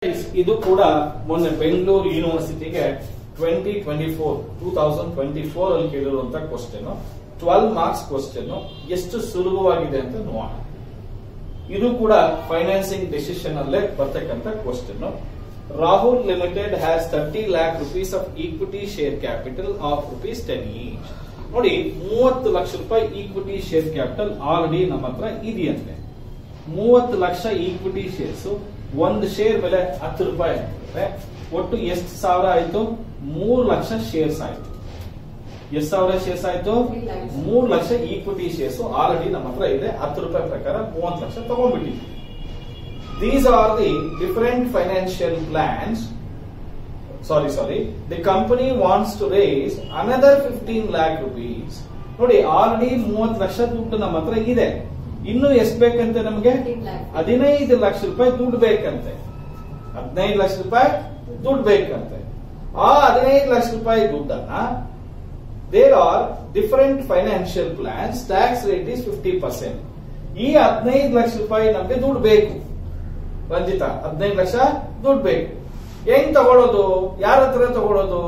ಇದು ಕೂಡ ಮೊನ್ನೆ ಬೆಂಗಳೂರು ಯೂನಿವರ್ಸಿಟಿಗೆ twenty twenty four two thousand twenty four ಅಲ್ಲಿ ಕೇಳಿರುವಂತ ಕ್ವಶನ್ ಟ್ವೆಲ್ವ್ ಮಾರ್ಕ್ಸ್ ಕ್ವಶನ್ ಎಷ್ಟು ಸುಲಭವಾಗಿದೆ ಅಂತ ನೋಡೋಣ ಇದು ಕೂಡ ಫೈನಾನ್ಸಿಂಗ್ ಡಿಸಿಷನ್ ಅಲ್ಲೇ ಬರ್ತಕ್ಕಂಥ question Rahul limited has thirty lakh rupees of equity share capital of rupees ten each ನೋಡಿ ಮೂವತ್ತು ಲಕ್ಷ ರೂಪಾಯಿ ಈಕ್ವಿಟಿ ಶೇರ್ ಕ್ಯಾಪಿಟಲ್ ಆಲ್ರೆಡಿ ನಮ್ಮ ಹತ್ರ ಇದೆಯಂತೆ ಮೂವತ್ತು ಲಕ್ಷ ಈಕ್ವಿಟಿ ಶೇರ್ಸ್ ಒಂದು ಶೇರ್ ಬೆಲೆ ಹತ್ತು ರೂಪಾಯಿ ಆಗಿರುತ್ತೆ ಒಟ್ಟು ಎಷ್ಟು ಸಾವಿರ ಆಯ್ತು ಮೂರು ಲಕ್ಷ ಶೇರ್ಸ್ ಆಯ್ತು ಎಷ್ಟು ಸಾವಿರ ಶೇರ್ಸ್ ಆಯ್ತು ಮೂರು ಲಕ್ಷ ಈಕ್ವಿಟಿ ಶೇರ್ಸ್ ಆಲ್ರೆಡಿ ನಮ್ಮ ಹತ್ರ ಇದೆ ಹತ್ತು ರೂಪಾಯಿ ಪ್ರಕಾರ ಮೂವತ್ತು ಲಕ್ಷ ತಗೊಂಡ್ಬಿಟ್ಟಿದ್ವಿ these are the different financial plans sorry sorry the company wants to raise another fifteen lakh rupees ನೋಡಿ ಆಲ್ರೆಡಿ ಮೂವತ್ತು ಲಕ್ಷ ದುಡ್ಡು ನಮ್ಮ ಹತ್ರ ಇದೆ ಇನ್ನು ಎಷ್ಟು ಬೇಕಂತೆ ನಮಗೆ ಹದಿನೈದು ಲಕ್ಷ ರೂಪಾಯಿ ದುಡ್ಡು ಬೇಕಂತೆ ಹದಿನೈದು ಲಕ್ಷ ರೂಪಾಯಿ ದುಡ್ಡು ಬೇಕಂತೆ ಆ ಹದಿನೈದು ಲಕ್ಷ ರೂಪಾಯಿ ದುಡ್ಡನ್ನ there are different financial plans tax rate is fifty percent ಈ ಹದಿನೈದು ಲಕ್ಷ ರೂಪಾಯಿ ನಮಗೆ ದುಡ್ಡು ಬೇಕು ರಂಜಿತಾ ಹದಿನೈದು ಲಕ್ಷ ದುಡ್ಡು ಬೇಕು ಹೆಂಗ್ ತಗೊಳ್ಳೋದು ಯಾರ ಹತ್ರ ತಗೊಳ್ಳೋದು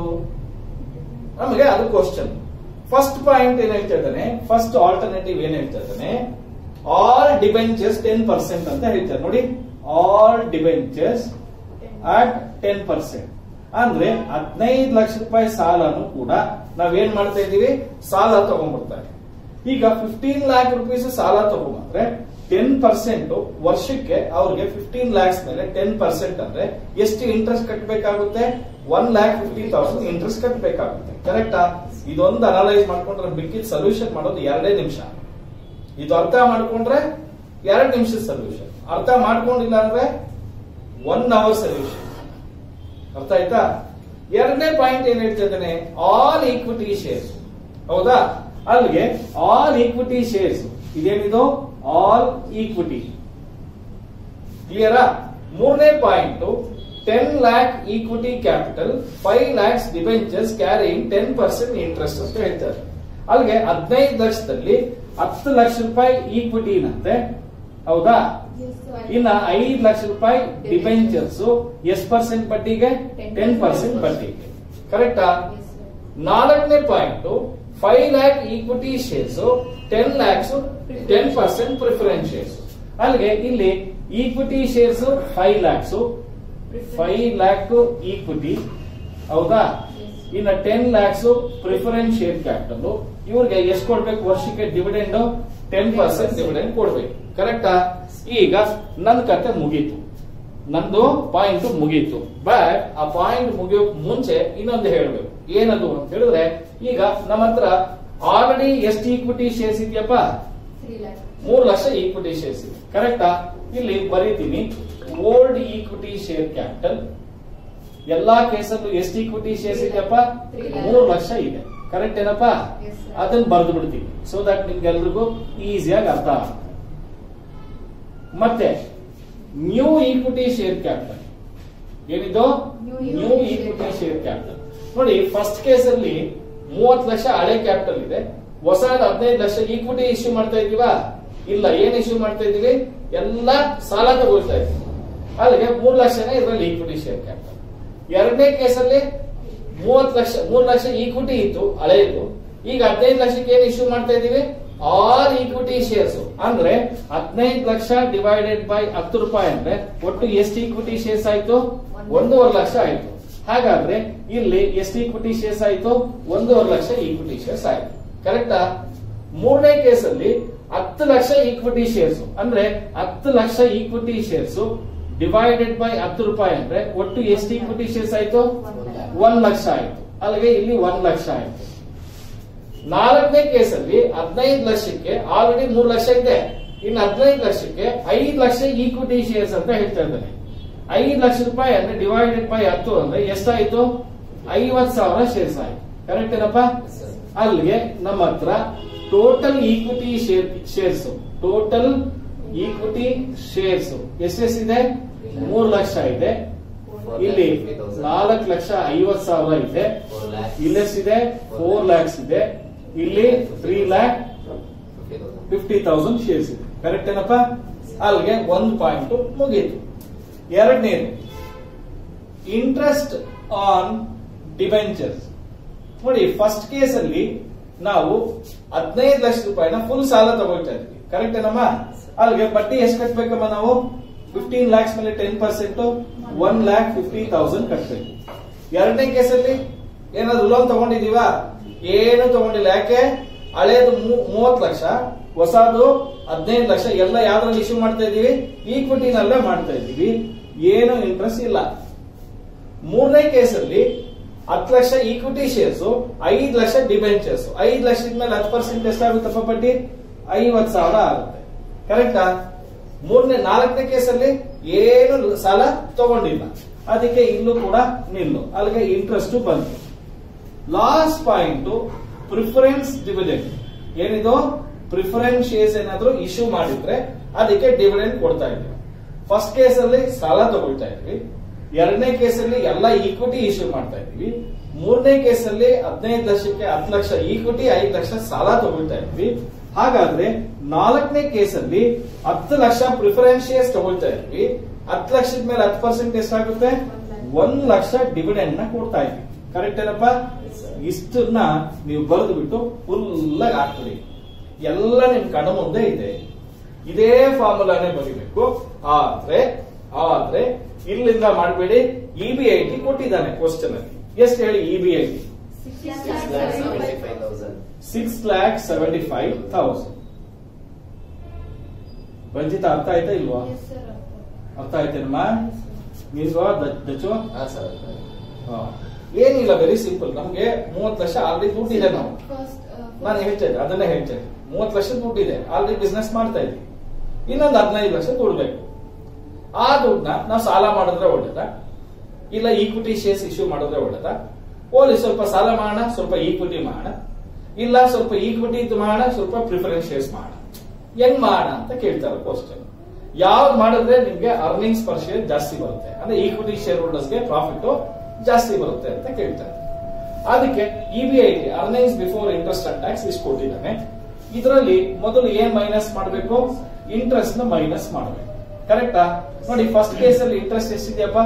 ನಮಗೆ ಅದು ಕ್ವಶನ್ ಫಸ್ಟ್ ಪಾಯಿಂಟ್ ಏನ್ ಹೇಳ್ತಾ ಇದ್ದಾನೆ ಫಸ್ಟ್ ಆಲ್ಟರ್ನೇಟಿವ್ ಏನ್ ಹೇಳ್ತಾ ಇದ್ದಾನೆ ಆಲ್ ಡಿಬೆಂಚರ್ಸ್ ಟೆನ್ ಪರ್ಸೆಂಟ್ ಅಂತ ಹೇಳ್ತಾರೆ ನೋಡಿ all debentures at ten percent ಅಂದ್ರೆ ಹದಿನೈದು ಲಕ್ಷ ರೂಪಾಯಿ ಸಾಲನು ಕೂಡ ನಾವೇನ್ ಮಾಡ್ತಾ ಇದೀವಿ ಸಾಲ ತಗೊಂಡ್ಬಿಡ್ತಾರೆ ಈಗ ಫಿಫ್ಟೀನ್ ಲ್ಯಾಕ್ ರುಪೀಸ್ ಸಾಲ ತಗೊಂಡ್ರೆ ಟೆನ್ ಪರ್ಸೆಂಟ್ ವರ್ಷಕ್ಕೆ ಅವ್ರಿಗೆ ಫಿಫ್ಟೀನ್ ಲ್ಯಾಕ್ಸ್ ಮೇಲೆ ಟೆನ್ ಪರ್ಸೆಂಟ್ ಅಂದ್ರೆ ಎಷ್ಟು ಇಂಟ್ರೆಸ್ಟ್ ಕಟ್ಟಬೇಕಾಗುತ್ತೆ one lakh fifty thousand interest ಕಟ್ಟಬೇಕಾಗುತ್ತೆ ಕರೆಕ್ಟಾ ಇದೊಂದು ಅನಲೈಸ್ ಮಾಡ್ಕೊಂಡ್ರೆ ಬಿಕ್ಕಿದ ಸೊಲ್ಯೂಷನ್ ಮಾಡೋದು ಎರಡೇ ನಿಮಿಷ ಇದು ಅರ್ಥ ಮಾಡ್ಕೊಂಡ್ರೆ ಎರಡು ನಿಮಿಷದ ಸೊಲ್ಯೂಷನ್ ಅರ್ಥ ಮಾಡ್ಕೊಂಡಿಲ್ಲ ಅಂದ್ರೆ ಒನ್ ಅವರ್ ಸೊಲ್ಯೂಷನ್ ಅರ್ಥ ಆಯ್ತಾ ಎರಡನೇ ಪಾಯಿಂಟ್ ಏನ್ ಹೇಳ್ತಾ ಇದ್ದಾನೆ ಆಲ್ ಈಕ್ವಿಟಿ ಶೇರ್ಸ್ ಹೌದಾ ಅಲ್ಲಿಗೆ ಆಲ್ ಈಕ್ವಿಟಿ ಶೇರ್ಸ್ ಇದೇನಿದು ಆಲ್ ಈಕ್ವಿಟಿ ಕ್ಲಿಯರಾ ಮೂರನೇ point ten lakh equity capital five lakhs debentures carrying ten percent interest ಅಂತ ಹೇಳ್ತಾರೆ ಅಲ್ಲಿಗೆ ಹದಿನೈದು ಲಕ್ಷದಲ್ಲಿ ಹತ್ತು ಲಕ್ಷ ರೂಪಾಯಿ ಈಕ್ವಿಟಿನಂತೆ ಹೌದಾ ಇನ್ನ ಐದು ಲಕ್ಷ ರೂಪಾಯಿ ಡಿಬೆಂಚರ್ಸ್ ಎಷ್ಟು ಪರ್ಸೆಂಟ್ ಬಡ್ಡಿಗೆ ಟೆನ್ ಪರ್ಸೆಂಟ್ ಬಡ್ಡಿಗೆ ಕರೆಕ್ಟಾ ನಾಲ್ಕನೇ point five lakh equity shares ten lakhs ten percent preference shares ಅಲ್ಲಿಗೆ ಇಲ್ಲಿ equity shares five lakhs five lakh equity ಹೌದಾ ಇನ್ನ ten lakhs preference share capital ಇವ್ರಿಗೆ ಎಷ್ಟು ಕೊಡ್ಬೇಕು ವರ್ಷಕ್ಕೆ ಡಿವಿಡೆಂಡ್ ಟೆನ್ ಪರ್ಸೆಂಟ್ ಡಿವಿಡೆಂಡ್ ಕೊಡ್ಬೇಕು ಕರೆಕ್ಟಾ ಈಗ ನನ್ನ ಕತೆ ಮುಗೀತು ನಂದು ಪಾಯಿಂಟ್ ಮುಗೀತು ಬಟ್ ಆ ಪಾಯಿಂಟ್ ಮುಗಿಯೋಕ್ ಮುಂಚೆ ಇನ್ನೊಂದು ಹೇಳ್ಬೇಕು ಏನದು ಅಂತ ಹೇಳಿದ್ರೆ ಈಗ ನಮ್ಮ ಹತ್ರ ಆಲ್ರೆಡಿ ಎಷ್ಟು ಈಕ್ವಿಟಿ ಶೇರ್ಸ್ ಇದೆಯಪ್ಪ ಮೂರು ಲಕ್ಷ ಈಕ್ವಿಟಿ ಶೇರ್ಸ್ ಇದೆ ಕರೆಕ್ಟಾ ಇಲ್ಲಿ ಬರೀತೀನಿ ಓಲ್ಡ್ ಈಕ್ವಿಟಿ ಶೇರ್ ಕ್ಯಾಪಿಟಲ್ ಎಲ್ಲಾ ಕೇಸಲ್ಲೂ ಎಷ್ಟು ಈಕ್ವಿಟಿ ಶೇರ್ಸ್ ಇದೆಯಪ್ಪ ಮೂರು ಲಕ್ಷ ಇದೆ ಕರೆಕ್ಟ್ ಏನಪ್ಪ Yes, sir. ಅದನ್ನ ಬರೆದು ಬಿಡ್ತೀನಿ ಸೊ ದಟ್ ನಿಮ್ಗೆಲ್ರಿಗೂ ಈಸಿಯಾಗಿ ಅರ್ಥ ಆಗುತ್ತೆ ಮತ್ತೆ ನ್ಯೂ ಈಕ್ವಿಟಿ ಶೇರ್ ಕ್ಯಾಪಿಟಲ್ ಏನಿದು New new equity equity share share capital ನೋಡಿ ಫಸ್ಟ್ ಕೇಸ್ ಅಲ್ಲಿ ಮೂವತ್ತು ಲಕ್ಷ ಹಳೆ ಕ್ಯಾಪಿಟಲ್ ಇದೆ ಹೊಸ ಹದಿನೈದು ಲಕ್ಷ ಈಕ್ವಿಟಿ ಇಶ್ಯೂ ಮಾಡ್ತಾ ಇದೀವಾ ಇಲ್ಲ ಏನ್ ಇಶ್ಯೂ ಮಾಡ್ತಾ ಇದೀವಿ ಎಲ್ಲ ಸಾಲ ತಗೊಳ್ತಾ ಇದೀವಿ ಅಲ್ಲಿಗೆ ಮೂರು ಲಕ್ಷನೇ ಇದರಲ್ಲಿ ಈಕ್ವಿಟಿ ಶೇರ್ ಕ್ಯಾಪಿಟಲ್ ಎರಡನೇ ಕೇಸಲ್ಲಿ ಮೂವತ್ತು ಲಕ್ಷ ಮೂರು ಲಕ್ಷ ಈಕ್ವಿಟಿ ಇತ್ತು ಹಳೆಯದು ಈಗ ಹದಿನೈದು ಲಕ್ಷಕ್ಕೆ ಏನ್ ಇಶ್ಯೂ ಮಾಡ್ತಾ ಇದೀವಿ ಆಲ್ ಈಕ್ವಿಟಿ ಶೇರ್ಸ್ ಅಂದ್ರೆ ಹದಿನೈದು ಲಕ್ಷ ಡಿವೈಡೆಡ್ ಬೈ ಹತ್ತು ರೂಪಾಯಿ ಅಂದ್ರೆ ಒಟ್ಟು ಎಷ್ಟು ಈಕ್ವಿಟಿ ಶೇರ್ಸ್ ಆಯ್ತು ಒಂದೂವರೆ ಲಕ್ಷ ಆಯ್ತು ಹಾಗಾದ್ರೆ ಇಲ್ಲಿ ಎಷ್ಟು ಈಕ್ವಿಟಿ ಶೇರ್ಸ್ ಆಯ್ತು ಒಂದೂವರೆ ಲಕ್ಷ ಈಕ್ವಿಟಿ ಶೇರ್ಸ್ ಆಯ್ತು ಕರೆಕ್ಟಾ ಮೂರನೇ ಕೇಸಲ್ಲಿ ಹತ್ತು ಲಕ್ಷ ಈಕ್ವಿಟಿ ಶೇರ್ಸ್ ಅಂದ್ರೆ ಹತ್ತು ಲಕ್ಷ ಈಕ್ವಿಟಿ ಶೇರ್ಸ್ ಡಿವೈಡೆಡ್ ಬೈ ಹತ್ತು ರೂಪಾಯಿ ಅಂದ್ರೆ ಒಟ್ಟು ಎಷ್ಟು ಈಕ್ವಿಟಿ ಶೇರ್ಸ್ ಆಯ್ತು ಒಂದ್ ಲಕ್ಷ ಆಯ್ತು ಅಲ್ಲಿಗೆ ಇಲ್ಲಿ ಒಂದ್ ಲಕ್ಷ ಆಯ್ತು ನಾಲ್ಕನೇ ಕೇಸಲ್ಲಿ ಹದಿನೈದು ಲಕ್ಷಕ್ಕೆ ಆಲ್ರೆಡಿ ಮೂರು ಲಕ್ಷ ಇದೆ ಇನ್ನು ಹದಿನೈದು ಲಕ್ಷಕ್ಕೆ ಐದು ಲಕ್ಷ ಈಕ್ವಿಟಿ ಶೇರ್ಸ್ ಅಂತ ಹೇಳ್ತಾ ಇದ್ದಾನೆ ಐದು ಲಕ್ಷ ರೂಪಾಯಿ ಅಂದ್ರೆ ಡಿವೈಡೆಡ್ ಬೈ ಹತ್ತು ಅಂದ್ರೆ ಎಷ್ಟಾಯ್ತು ಐವತ್ ಸಾವಿರ ಶೇರ್ಸ್ ಆಯ್ತು ಕರೆಕ್ಟ್ ಏನಪ್ಪ ಅಲ್ಲಿಗೆ ನಮ್ಮ ಹತ್ರ total equity share shares total equity shares ಎಷ್ಟೆಷ್ಟಿದೆ ಮೂರು ಲಕ್ಷ ಇದೆ ಇಲ್ಲಿ ನಾಲ್ಕು ಲಕ್ಷ ಐವತ್ ಸಾವಿರ ಇದೆ ಇಲ್ಲೆಷ್ಟಿದೆ ಫೋರ್ ಲ್ಯಾಕ್ಸ್ ಇದೆ ಇಲ್ಲಿ three lakh fifty thousand shares ಇದೆ ಕರೆಕ್ಟ್ ಏನಪ್ಪ ಅಲ್ಲಿಗೆ ಒಂದು ಪಾಯಿಂಟ್ ಮುಗೀತು ಎರಡನೇದು ಇಂಟ್ರೆಸ್ಟ್ ಆನ್ ಡಿಬೆಂಚರ್ಸ್ ನೋಡಿ ಫಸ್ಟ್ ಕೇಸ್ ಅಲ್ಲಿ ನಾವು ಹದಿನೈದು ಲಕ್ಷ ರೂಪಾಯಿನ ಫುಲ್ ಸಾಲ ತಗೊಳ್ತಾ ಇದ್ವಿ ಕರೆಕ್ಟ್ ಏನಮ್ಮ ಅಲ್ಲಿಗೆ ಬಡ್ಡಿ ಎಷ್ಟು ಕಟ್ಬೇಕಮ್ಮ ನಾವು ಫಿಫ್ಟೀನ್ ಲ್ಯಾಕ್ಸ್ ಮೇಲೆ ten percent one lakh fifty thousand ಕಟ್ಬೇಕು ಎರಡನೇ ಕೇಸಲ್ಲಿ ಏನಾದ್ರು ಲೋನ್ ತಗೊಂಡಿದೀವಾ ಏನು ತಗೊಂಡಿಲ್ಲ ಯಾಕೆ ಹಳೇದು ಮೂವತ್ ಲಕ್ಷ ಹೊಸದು ಹದಿನೈದು ಲಕ್ಷ ಎಲ್ಲ ಯಾವ್ದ್ರಲ್ಲಿ ಇಶ್ಯೂ ಮಾಡ್ತಾ ಇದೀವಿ ಈಕ್ವಿಟಿನಲ್ಲೇ ಮಾಡ್ತಾ ಇದೀವಿ ಏನು ಇಂಟ್ರೆಸ್ಟ್ ಇಲ್ಲ ಮೂರನೇ ಕೇಸಲ್ಲಿ ಹತ್ತು ಲಕ್ಷ ಈಕ್ವಿಟಿ ಶೇರ್ಸ್ ಐದು ಲಕ್ಷ ಡಿಬೆಂಚರ್ಸ್ ಐದು ಲಕ್ಷದ ಮೇಲೆ ಹತ್ತು ಪರ್ಸೆಂಟ್ ಎಷ್ಟಾಗುತ್ತಪ್ಪ ಬಡ್ಡಿ ಐವತ್ ಸಾವಿರ ಆಗುತ್ತೆ ಕರೆಕ್ಟಾ ಮೂರನೇ ನಾಲ್ಕನೇ ಕೇಸಲ್ಲಿ ಏನು ಸಾಲ ತಗೊಂಡಿಲ್ಲ ಅದಕ್ಕೆ ಇಲ್ಲೂ ಕೂಡ ನಿಲ್ಲು ಅಲ್ಲಿಗೆ ಇಂಟ್ರೆಸ್ಟ್ ಬಂತು ಲಾಸ್ಟ್ ಪಾಯಿಂಟ್ ಪ್ರಿಫರೆನ್ಸ್ ಡಿವಿಡೆಂಡ್ ಏನಿದು ಪ್ರಿಫರೆನ್ಸ್ ಶೇರ್ಸ್ ಏನಾದ್ರು ಇಶ್ಯೂ ಮಾಡಿದ್ರೆ ಅದಕ್ಕೆ ಡಿವಿಡೆಂಡ್ ಕೊಡ್ತಾ ಇದ್ವಿ ಫಸ್ಟ್ ಕೇಸ್ ಅಲ್ಲಿ ಸಾಲ ತಗೊಳ್ತಾ ಇದ್ವಿ ಎರಡನೇ ಕೇಸಲ್ಲಿ ಎಲ್ಲ ಈಕ್ವಿಟಿ ಇಶ್ಯೂ ಮಾಡ್ತಾ ಇದ್ವಿ ಮೂರನೇ ಕೇಸಲ್ಲಿ ಹದಿನೈದು ಲಕ್ಷಕ್ಕೆ ಹತ್ತು ಲಕ್ಷ ಈಕ್ವಿಟಿ ಐದು ಲಕ್ಷ ಸಾಲ ತಗೊಳ್ತಾ ಇದ್ವಿ ಹಾಗಾದ್ರೆ ನಾಲ್ಕನೇ ಕೇಸಲ್ಲಿ ಹತ್ತು ಲಕ್ಷ ಪ್ರಿಫರೆನ್ಸ್ ಶೇರ್ಸ್ ತಗೊಳ್ತಾ ಇದ್ವಿ ಹತ್ತು ಲಕ್ಷದ ಮೇಲೆ ಹತ್ತು ಪರ್ಸೆಂಟ್ ಎಷ್ಟಾಗುತ್ತೆ ಒಂದ್ ಲಕ್ಷ ಡಿವಿಡೆಂಡ್ ನ ಕೊಡ್ತಾ ಇದ್ವಿ ಕರೆಕ್ಟ್ ಏನಪ್ಪ ಇಷ್ಟನ್ನ ನೀವು ಬರೆದು ಬಿಟ್ಟು ಫುಲ್ ಆಗಿ ಹಾಕ್ಬಿಡಿ ಎಲ್ಲ ನಿಮ್ ಕಣ್ಣು ಮುಂದೆ ಇದೆ ಇದೇ ಫಾರ್ಮುಲಾನೇ ಬರೀಬೇಕು ಆದ್ರೆ ಆದ್ರೆ ಇಲ್ಲಿಂದ ಮಾಡಬೇಡಿ ಇ ಬಿ ಐ ಟಿ ಕೊಟ್ಟಿದ್ದಾನೆ ಕ್ವಶನ್ ಅಲ್ಲಿ ಎಷ್ಟು ಹೇಳಿ E B I T six lakh seventy five thousand Ranjitha ಅರ್ಥ ಆಯ್ತಾ ಇಲ್ವಾ ಅರ್ಥ ಆಯ್ತೇನಮ್ಮ ನಿಲ್ವಾ ದಚ್ಚು ಹಾ. ಏನಿಲ್ಲ ವೆರಿ ಸಿಂಪಲ್ ನಮ್ಗೆ ಮೂವತ್ತು ಲಕ್ಷ ಆಲ್ರೆಡಿ ದುಡ್ಡಿದೆ ನಾವು ನಾನು ಹೇಳ್ತಾ ಇದ್ದೆ ಅದನ್ನೇ ಹೇಳ್ತಾ ಇದ್ದೆ ಮೂವತ್ತು ಲಕ್ಷ ದುಡ್ಡಿದೆ ಆಲ್ರೆಡಿ ಬಿಸ್ನೆಸ್ ಮಾಡ್ತಾ ಇದ್ವಿ ಇನ್ನೊಂದು ಹದಿನೈದು ಲಕ್ಷ ದುಡ್ಬೇಕು ಆ ದುಡ್ಡನ್ನ ನಾವು ಸಾಲ ಮಾಡಿದ್ರೆ ಒಳ್ಳೇದ ಇಲ್ಲ ಈಕ್ವಿಟಿ ಶೇರ್ಸ್ ಇಶ್ಯೂ ಮಾಡಿದ್ರೆ ಒಳ್ಳೇದ ಓಲಿ ಸ್ವಲ್ಪ ಸಾಲ ಮಾಡೋಣ ಸ್ವಲ್ಪ ಈಕ್ವಿಟಿ ಮಾಡೋಣ ಇಲ್ಲ ಸ್ವಲ್ಪ ಈಕ್ವಿಟಿ ಇದ್ದು ಮಾಡೋಣ ಸ್ವಲ್ಪ ಪ್ರಿಫರೆನ್ಸ್ ಶೇರ್ಸ್ ಮಾಡೋಣ ಹೆಂಗ್ ಮಾಡೋಣ ಅಂತ ಕೇಳ್ತಾರೆ ಕ್ವಶನ್ ಯಾವ್ದು ಮಾಡಿದ್ರೆ ನಿಮ್ಗೆ ಅರ್ನಿಂಗ್ಸ್ ಪರ್ ಶೇರ್ ಜಾಸ್ತಿ ಬರುತ್ತೆ ಅಂದ್ರೆ ಈಕ್ವಿಟಿ ಶೇರ್ ಹೋಲ್ಡರ್ಸ್ಗೆ ಪ್ರಾಫಿಟ್ ಜಾಸ್ತಿ ಬರುತ್ತೆ ಅಂತ ಕೇಳ್ತಾರೆ ಅದಕ್ಕೆ E B I earnings before interest and tax ಇಷ್ಟು ಕೊಟ್ಟಿದ್ದಾನೆ ಇದರಲ್ಲಿ ಮೊದಲು ಏನ್ ಮೈನಸ್ ಮಾಡಬೇಕು ಇಂಟ್ರೆಸ್ಟ್ ನ ಮೈನಸ್ ಮಾಡಬೇಕು ಕರೆಕ್ಟಾ ನೋಡಿ ಫಸ್ಟ್ ಕೇಸ್ ಅಲ್ಲಿ ಇಂಟ್ರೆಸ್ಟ್ ಎಷ್ಟಿದೆಯಪ್ಪ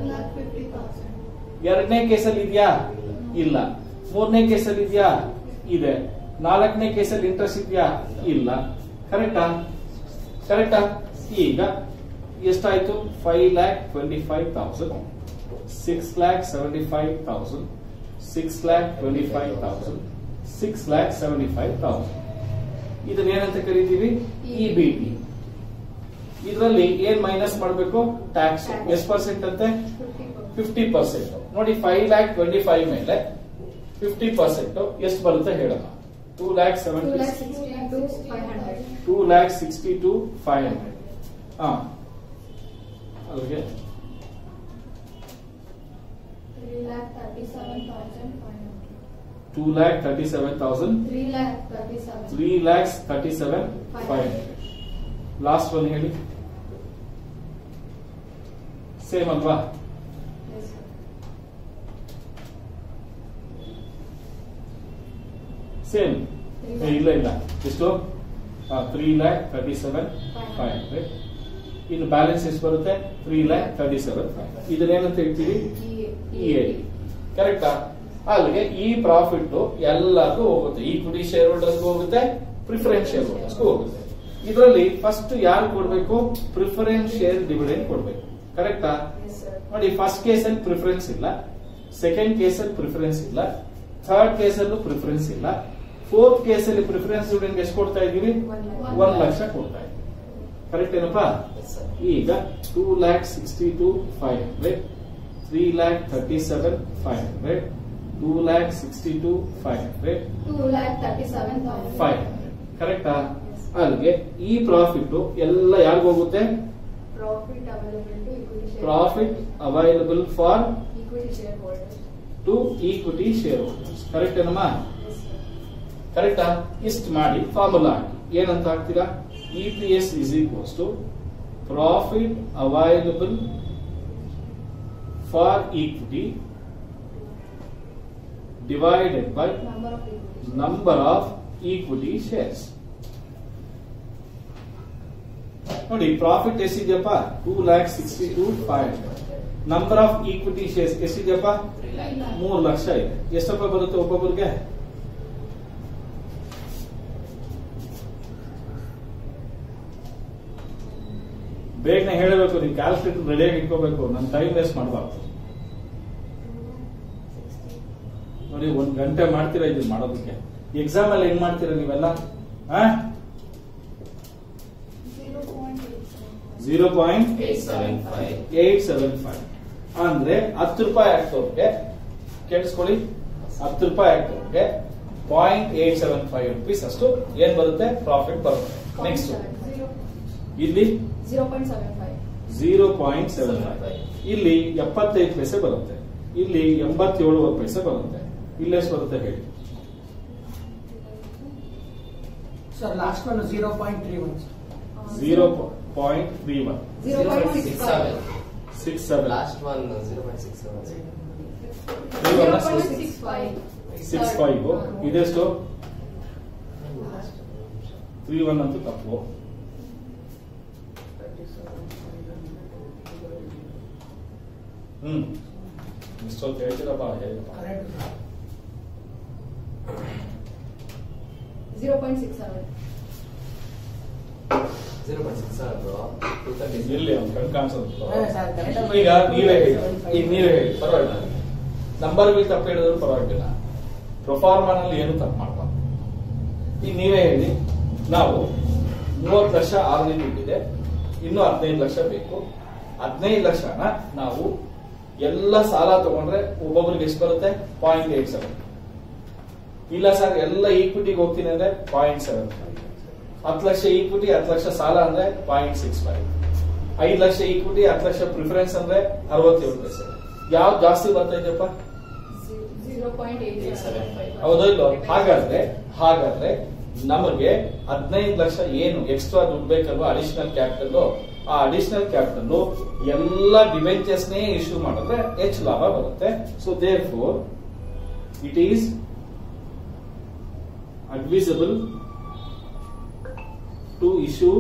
ಎರಡನೇ ಕೇಸಲ್ಲಿ ಇದೆಯಾ ಇಲ್ಲ ಮೂರನೇ ಕೇಸಲ್ಲಿ ಇದೆಯಾ ಇದೆ ನಾಲ್ಕನೇ ಕೇಸಲ್ಲಿ ಇಂಟ್ರೆಸ್ಟ್ ಇದೆಯಾ ಇಲ್ಲ ಕರೆಕ್ಟಾ ಕರೆಕ್ಟಾ ಈಗ ಎಷ್ಟಾಯ್ತು five lakh twenty five thousand six lakh seventy five thousand six lakh twenty five thousand six lakh seventy five thousand ಇದನ್ನ ಏನಂತ ಕರಿತೀವಿ ಇ ಬಿ ಟಿ ಇದರಲ್ಲಿ ಏನ್ ಮೈನಸ್ ಮಾಡಬೇಕು ಟ್ಯಾಕ್ಸ್ ಎಷ್ಟು ಪರ್ಸೆಂಟ್ ಅಂತೆ ಫಿಫ್ಟಿ ಪರ್ಸೆಂಟ್ ನೋಡಿ ಫೈವ್ ಲ್ಯಾಕ್ ಟ್ವೆಂಟಿ ಫೈವ್ ಮೇಲೆ ಫಿಫ್ಟಿ ಪರ್ಸೆಂಟ್ ಎಷ್ಟು ಬರುತ್ತೆ ಹೇಳೋಣ two lakh seventy two lakh sixty two five hundred ಹಾ ಅಲ್ಲಿಗೆ two lakh thirty seven thousand three lakhs thirty seven five hundred last one ಹೇಳಿ ಸೇಮ್ ಅಲ್ವಾ ಸೇಮ್ ಇಲ್ಲ ಇಲ್ಲ ಎಷ್ಟು three lakh thirty seven five hundred ಇನ್ನು ಬ್ಯಾಲೆನ್ಸ್ ಎಷ್ಟು ಬರುತ್ತೆ three lakh thirty seven five ಇದನ್ನೇನಂತ ಹೇಳ್ತೀವಿ ಇ ಐ ಕರೆಕ್ಟಾ ಅಲ್ಲಿಗೆ ಈ ಪ್ರಾಫಿಟ್ ಎಲ್ಲರಿಗೂ ಹೋಗುತ್ತೆ ಈಕ್ವಿಟಿ ಶೇರ್ ಹೋಲ್ಡರ್ಸ್ ಹೋಗುತ್ತೆ ಪ್ರಿಫರೆನ್ಸ್ ಶೇರ್ ಹೋಲ್ಡರ್ಸ್ ಹೋಗುತ್ತೆ ಇದರಲ್ಲಿ ಫಸ್ಟ್ ಯಾರು ಕೊಡ್ಬೇಕು ಪ್ರಿಫರೆನ್ಸ್ ಶೇರ್ ಡಿವಿಡೆಂಡ್ ಕೊಡ್ಬೇಕು ಕರೆಕ್ಟಾ ನೋಡಿ ಫಸ್ಟ್ ಕೇಸ್ ಅಲ್ಲಿ ಪ್ರಿಫರೆನ್ಸ್ ಇಲ್ಲ ಸೆಕೆಂಡ್ ಕೇಸ್ ಅಲ್ಲಿ ಪ್ರಿಫರೆನ್ಸ್ ಇಲ್ಲ ಥರ್ಡ್ ಕೇಸ್ ಅಲ್ಲೂ ಪ್ರಿಫರೆನ್ಸ್ ಇಲ್ಲ ಫೋರ್ತ್ ಕೇಸ್ ಅಲ್ಲಿ ಪ್ರಿಫರೆನ್ಸ್ ಡಿವಿಡೆಂಡ್ ಎಷ್ಟು ಕೊಡ್ತಾ ಇದೀವಿ ಒಂದ್ ಲಕ್ಷ ಕೊಡ್ತಾ ಇದೀವಿ ಕರೆಕ್ಟ್ ಏನಪ್ಪಾ ಈಗ two lakh sixty two five hundred three lakh thirty seven five hundred two lakh sixty two five hundred five hundred ಕರೆಕ್ಟಾ ಅಲ್ಲಿಗೆ ಈ ಪ್ರಾಫಿಟ್ ಎಲ್ಲ ಯಾರಿಗ ಹೋಗುತ್ತೆ profit available to equity share profit available for equity shareholders to equity shareholders correct ಏನಮ್ಮ ಕರೆಕ್ಟಾ ಇಷ್ಟು ಮಾಡಿ ಫಾರ್ಮುಲಾ ಹಾಕಿ ಏನಂತ ಹಾಕ್ತೀರಾ E P S is equals to profit available for equity divided by number of equity number of equity shares ನೋಡಿ profit ಎಷ್ಟಿದೆಯಪ್ಪ two lakh sixty two five hundred number of equity shares ಎಷ್ಟಿದೆಯಪ್ಪ ಮೂರು ಲಕ್ಷ ಇದೆ ಎಷ್ಟಪ್ಪ ಬರುತ್ತೆ ಒಬ್ಬೊಬ್ಬರಿಗೆ ಬೇಗನೆ ಹೇಳಬೇಕು ನೀವು ಕ್ಯಾಲ್ಕುಲೇಟರ್ ರೆಡಿಯಾಗಿ ಇಟ್ಕೋಬೇಕು ನನ್ನ ಟೈಮ್ ವೇಸ್ಟ್ ಮಾಡಬಾರ್ದು ನೋಡಿ ಒಂದ್ ಗಂಟೆ ಮಾಡ್ತೀರಾ ಇದನ್ನ ಮಾಡೋದಕ್ಕೆ ಎಕ್ಸಾಮ್ ಅಲ್ಲಿ ಹೆಂಗ್ ಮಾಡ್ತೀರಾ ನೀವೆಲ್ಲ Zero point eight seven five. Zero point eight seven five eight seven five ಅಂದ್ರೆ ಹತ್ತು ರೂಪಾಯಿ ಆಗ್ತವ್ರಿಗೆ ಕೇಳಿಸ್ಕೊಳ್ಳಿ ಹತ್ತು ರೂಪಾಯಿ ಆಗ್ತವ್ರಿಗೆ point eight seven five rupees ಅಷ್ಟು ಏನ್ ಬರುತ್ತೆ ಪ್ರಾಫಿಟ್ ಬರುತ್ತೆ Point ನೆಕ್ಸ್ಟ್ seven. Zero. ಇಲ್ಲಿ Zero point seven five. Zero point seven five ಇಲ್ಲಿ ಎಪ್ಪತ್ತೈದು ಪೈಸೆ ಬರುತ್ತೆ ಇಲ್ಲಿ ಎಂಬತ್ತೇಳುವರೆ ಪೈಸೆ ಬರುತ್ತೆ ಇಲ್ಲಿ ಎಷ್ಟು ಬರುತ್ತೆ ಹೇಳಿ Sir, last one zero point three one. Uh, zero point three one Zero point six six five. Seven six seven last one zero point six seven Zero point six five. Six Third. Five Uh, ಇದೆಷ್ಟು three one ಅಂತೂ ತಪ್ಪು ಹ್ಮ್ ಇಷ್ಟೊತ್ತು ಹೇಳ್ತೀರಪ್ಪ ಹೇಳಿಪ್ಪ Correct. Zero point six seven. Zero point six seven bro two thirty ಇಲ್ಲಿ ಅವ್ನು ಕಣ್ ಕಾಣಿಸೋದು ಹಾ, sir, correct. ಈಗ ನೀವೇ ಹೇಳಿ ಈಗ ನೀವೇ ಹೇಳಿ ಪರವಾಗಿಲ್ಲ ನಂಬರ್ಗಳು ತಪ್ಪು ಹೇಳಿದ್ರು ಪರವಾಗಿಲ್ಲ ಪ್ರೊಫಾರ್ಮಾನಲ್ಲಿ ಏನು ತಪ್ಪು ಮಾಡಬಾರ್ದು ಈಗ ನೀವೇ ಹೇಳಿ ನಾವು ಮೂವತ್ತು ಲಕ್ಷ ಆರ್ನಿ ದುಡ್ಡಿದೆ ಇನ್ನು ಹದಿನೈದು ಲಕ್ಷ ಬೇಕು ಹದಿನೈದು ಲಕ್ಷನ ನಾವು ಎಲ್ಲ ಸಾಲ ತಗೊಂಡ್ರೆ ಒಬ್ಬೊಬ್ರಿಗೆ ಎಷ್ಟು ಬರುತ್ತೆ ಪಾಯಿಂಟ್ ಏಟ್ ಸೆವೆನ್ ಇಲ್ಲ ಸರ್ ಎಲ್ಲ ಈಕ್ವಿಟಿಗೆ ಹೋಗ್ತೀನಿ ಅಂದ್ರೆ ಪಾಯಿಂಟ್ ಸೆವೆನ್ ಹತ್ತು ಲಕ್ಷ ಈಕ್ವಿಟಿ ಹತ್ತು ಲಕ್ಷ ಸಾಲ ಅಂದ್ರೆ ಪಾಯಿಂಟ್ ಸಿಕ್ಸ್ ಫೈವ್ ಐದು ಲಕ್ಷ ಈಕ್ವಿಟಿ ಹತ್ತು ಲಕ್ಷ ಪ್ರಿಫರೆನ್ಸ್ ಅಂದ್ರೆ ಅರವತ್ತೇಳು ಪೈಸೆ ಯಾವ್ದು ಜಾಸ್ತಿ ಬರ್ತಾ ಇದೆಯಪ್ಪ Zero point eight Eight seven seven five. five. ಹೌದೋ ಇಲ್ವೋ ಹಾಗಾದ್ರೆ ಹಾಗಾದ್ರೆ ನಮಗೆ ಹದಿನೈದು ಲಕ್ಷ ಏನು ಎಕ್ಸ್ಟ್ರಾ ದುಡ್ಡು ಬೇಕಲ್ವಾ ಅಡಿಷನಲ್ ಕ್ಯಾಪಿಟಲ್ ಆ ಅಡಿಷನಲ್ ಕ್ಯಾಪಿಟಲ್ ಎಲ್ಲ ಡಿಬೆಂಚರ್ಸ್ ನೇ ಇಶ್ಯೂ ಮಾಡಿದ್ರೆ ಹೆಚ್ಚು ಲಾಭ ಬರುತ್ತೆ so therefore it is advisable to issue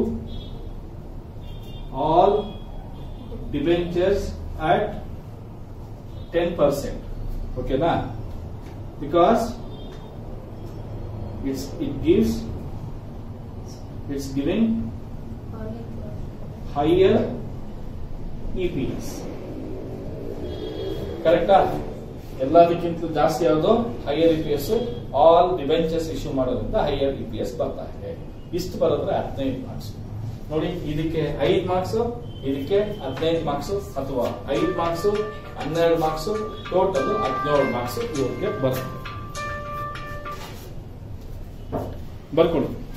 all debentures at 10%. Okay, na? Because it's it gives it's giving higher EPS. ಕರೆಕ್ಟಾ ಎಲ್ಲದಕ್ಕಿಂತ ಜಾಸ್ತಿ ಯಾವುದು higher E P S all debentures issue ಮಾಡೋದ್ರಿಂದ ಹೈಯರ್ ಇ ಪಿ ಎಸ್ ಬರ್ತಾ ಇದೆ ಇಷ್ಟು ಬರೋದ್ರೆ ಹದಿನೈದು marks ನೋಡಿ ಇದಕ್ಕೆ ಐದು ಮಾರ್ಕ್ಸ್ ಇದಕ್ಕೆ ಹದಿನೈದು ಮಾರ್ಕ್ಸ್ ಅಥವಾ ಐದು ಮಾರ್ಕ್ಸ್ ಹನ್ನೆರಡು ಮಾರ್ಕ್ಸ್ ಟೋಟಲ್ ಹದಿನೇಳು ಮಾರ್ಕ್ಸ್ ಇವ್ರಿಗೆ ಬರುತ್ತೆ ಬರ್ಕೊಳ್ಳಿ